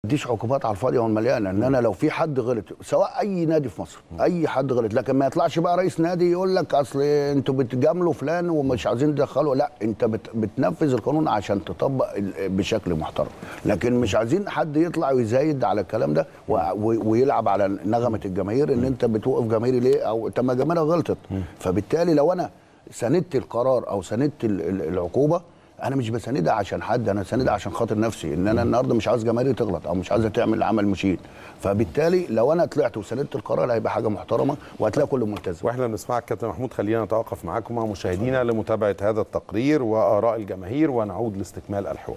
تديش عقوبات على الفاضيه والمليانه ان انا لو في حد غلط سواء اي نادي في مصر اي حد غلط لكن ما يطلعش بقى رئيس نادي يقول لك اصل انتوا بتجاملوا فلان ومش عايزين تدخلوا لا انت بت بتنفذ القانون عشان تطبق ال- بشكل محترم لكن مش عايزين حد يطلع ويزايد على الكلام ده و- و- ويلعب على نغمه الجماهير ان انت بتوقف جماهيري ليه او طب ما جماهيرها غلطت فبالتالي لو انا ساندت القرار او ساندت ال- ال- العقوبه انا مش بساندها عشان حد انا ساندها عشان خاطر نفسي ان انا النهارده مش عايز جماهيري تغلط او مش عايزه تعمل عمل مشين فبالتالي لو انا طلعت وساندت القرار هيبقى حاجه محترمه وهتلاقي كله ملتزم واحنا بنسمعك كابتن محمود خلينا نتوقف معاكم مع مشاهدينا لمتابعه هذا التقرير واراء الجماهير ونعود لاستكمال الحوار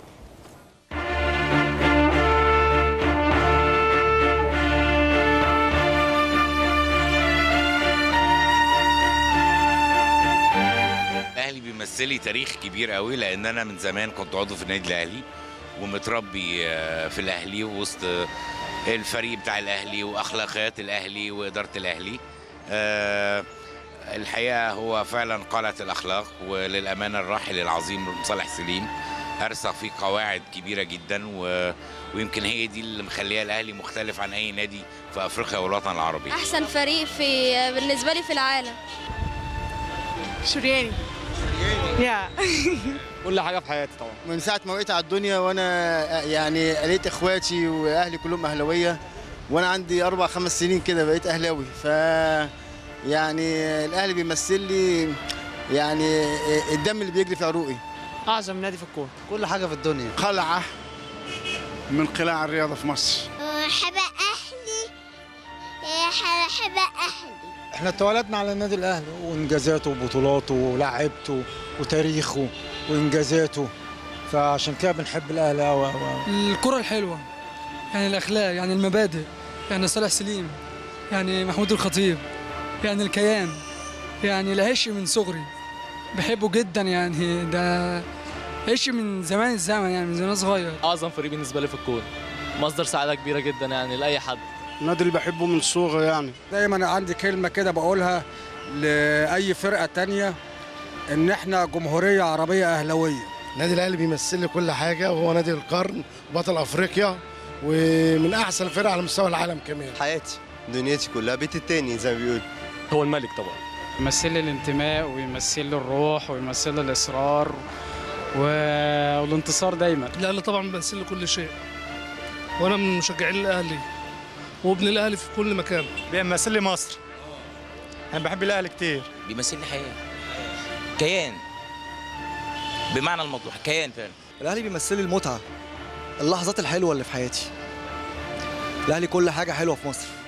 الاهلي بيمثل لي تاريخ كبير قوي لان انا من زمان كنت عضو في النادي الاهلي ومتربي آه، في الاهلي وسط آه، الفريق بتاع الاهلي واخلاقيات الاهلي واداره الاهلي آه، الحقيقه هو فعلا قلعه الاخلاق وللامانه الراحل العظيم صالح سليم ارسخ فيه قواعد كبيره جدا و... ويمكن هي دي اللي مخليها الاهلي مختلف عن اي نادي في افريقيا والوطن العربي احسن فريق في بالنسبه لي في العالم شرياني يا كل حاجه في حياتي طبعا من ساعة ما وقيت على الدنيا وأنا يعني قليت إخواتي وأهلي كلهم أهلاوية وأنا عندي أربع خمس سنين كده بقيت أهلاوي ف يعني الأهلي بيمثل لي يعني الدم اللي بيجري في عروقي اعظم نادي في الكوره كل حاجة في الدنيا قلعة من قلاع الرياضة في مصر حب أهلي حب أهلي احنا اتولدنا على النادي الاهلي وانجازاته وبطولاته ولاعيبته وتاريخه وانجازاته فعشان كده بنحب الاهلي قوي الكرة الحلوة يعني الأخلاق يعني المبادئ يعني صالح سليم يعني محمود الخطيب يعني الكيان يعني العشق من صغري بحبه جدا يعني ده عشق من زمان الزمن يعني من زمان صغير اعظم فريق بالنسبه لي في الكوره مصدر سعاده كبيره جدا يعني لاي حد النادي اللي بحبه من صغري يعني دايما عندي كلمه كده بقولها لاي فرقه تانية ان احنا جمهوريه عربيه اهلاويه النادي الأهلي بيمثل لي كل حاجة وهو نادي القرن بطل أفريقيا ومن أحسن الفرق على مستوى العالم كمان حياتي دنيتي كلها بيت التاني زي ما بيقول هو الملك طبعا يمثل لي الانتماء ويمثل لي الروح ويمثل لي الإصرار والانتصار دايما الاهلي طبعا بيمثل لي كل شيء وانا من مشجعين الاهلي وابن الاهلي في كل مكان بيمثل لي مصر انا بحب الاهلي كتير بيمثل لي حياه كيان بمعنى الموضوع كيان فعلا الأهلي بيمثل لي المتعة اللحظات الحلوة اللي في حياتي الأهلي كل حاجة حلوة في مصر